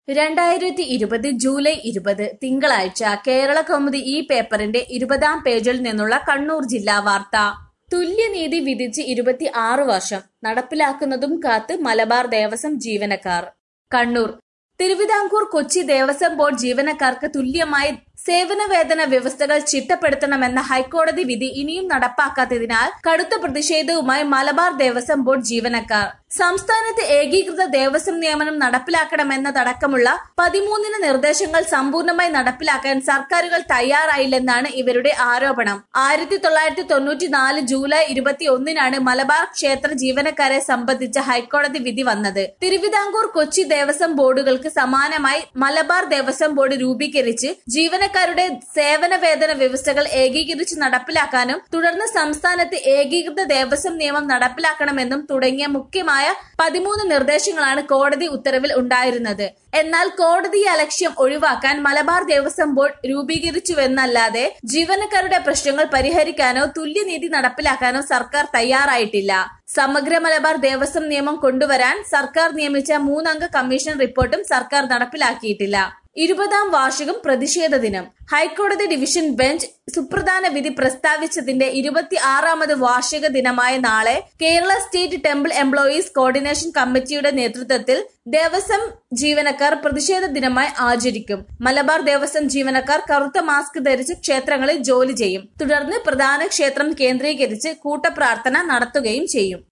രണ്ടായിരത്തി ഇരുപത് ജൂലൈ ഇരുപത് തിങ്കളാഴ്ച കേരള കൗമുദി ഈ പേപ്പറിന്റെ ഇരുപതാം പേജിൽ നിന്നുള്ള കണ്ണൂർ ജില്ലാ വാർത്ത തുല്യനീതി വിധിച്ച് ഇരുപത്തി ആറ് വർഷം നടപ്പിലാക്കുന്നതും കാത്ത് മലബാർ ദേവസ്വം ജീവനക്കാർ കണ്ണൂർ തിരുവിതാംകൂർ കൊച്ചി ദേവസ്വം ബോർഡ് ജീവനക്കാർക്ക് തുല്യമായ സേവന വേതന വ്യവസ്ഥകൾ ചിട്ടപ്പെടുത്തണമെന്ന ഹൈക്കോടതി വിധി ഇനിയും നടപ്പാക്കാത്തതിനാൽ കടുത്ത പ്രതിഷേധവുമായി മലബാർ ദേവസ്വം ബോർഡ് ജീവനക്കാർ സംസ്ഥാനത്ത് ഏകീകൃത ദേവസ്വം നിയമനം നടപ്പിലാക്കണമെന്നതടക്കമുള്ള പതിമൂന്നിന് നിർദ്ദേശങ്ങൾ സമ്പൂർണ്ണമായി നടപ്പിലാക്കാൻ സർക്കാരുകൾ തയ്യാറായില്ലെന്നാണ് ഇവരുടെ ആരോപണം ആയിരത്തി തൊള്ളായിരത്തി തൊണ്ണൂറ്റി നാല് ജൂലൈ ഇരുപത്തി ഒന്നിനാണ് മലബാർ ക്ഷേത്ര ജീവനക്കാരെ സംബന്ധിച്ച ഹൈക്കോടതി വിധി വന്നത് തിരുവിതാംകൂർ കൊച്ചി ദേവസ്വം ബോർഡുകൾക്ക് സമാനമായി മലബാർ ദേവസ്വം ബോർഡ് രൂപീകരിച്ച് ജീവനക്കാരുടെ സേവന വേതന വ്യവസ്ഥകൾ ഏകീകരിച്ച് നടപ്പിലാക്കാനും തുടർന്ന് സംസ്ഥാനത്ത് ഏകീകൃത ദേവസ്വം നിയമം നടപ്പിലാക്കണമെന്നും തുടങ്ങിയ മുഖ്യമായ പതിമൂന്ന് നിർദ്ദേശങ്ങളാണ് കോടതി ഉത്തരവിൽ ഉണ്ടായിരുന്നത് എന്നാൽ കോടതി അലക്ഷ്യം ഒഴിവാക്കാൻ മലബാർ ദേവസ്വം ബോർഡ് രൂപീകരിച്ചുവെന്നല്ലാതെ ജീവനക്കാരുടെ പ്രശ്നങ്ങൾ പരിഹരിക്കാനോ തുല്യനീതി നടപ്പിലാക്കാനോ സർക്കാർ തയ്യാറായിട്ടില്ല സമഗ്ര മലബാർ ദേവസ്വം നിയമം കൊണ്ടുവരാൻ സർക്കാർ നിയമിച്ച മൂന്നംഗ കമ്മീഷൻ റിപ്പോർട്ടും സർക്കാർ നടപ്പിലാക്കിയിട്ടില്ല ഇരുപതാം വാർഷികം പ്രതിഷേധ ദിനം ഹൈക്കോടതി ഡിവിഷൻ ബെഞ്ച് സുപ്രധാന വിധി പ്രസ്താവിച്ചതിന്റെ ഇരുപത്തി ആറാമത് വാർഷിക ദിനമായ നാളെ Kerala state temple employees coordination കമ്മിറ്റിയുടെ നേതൃത്വത്തിൽ ദേവസ്വം ജീവനക്കാർ പ്രതിഷേധ ദിനമായി ആചരിക്കും മലബാർ ദേവസ്വം ജീവനക്കാർ കറുത്ത മാസ്ക് ധരിച്ച് ക്ഷേത്രങ്ങളിൽ ജോലി ചെയ്യും തുടർന്ന് പ്രധാന ക്ഷേത്രം കേന്ദ്രീകരിച്ച് കൂട്ടപ്രാർത്ഥന നടത്തുകയും ചെയ്യും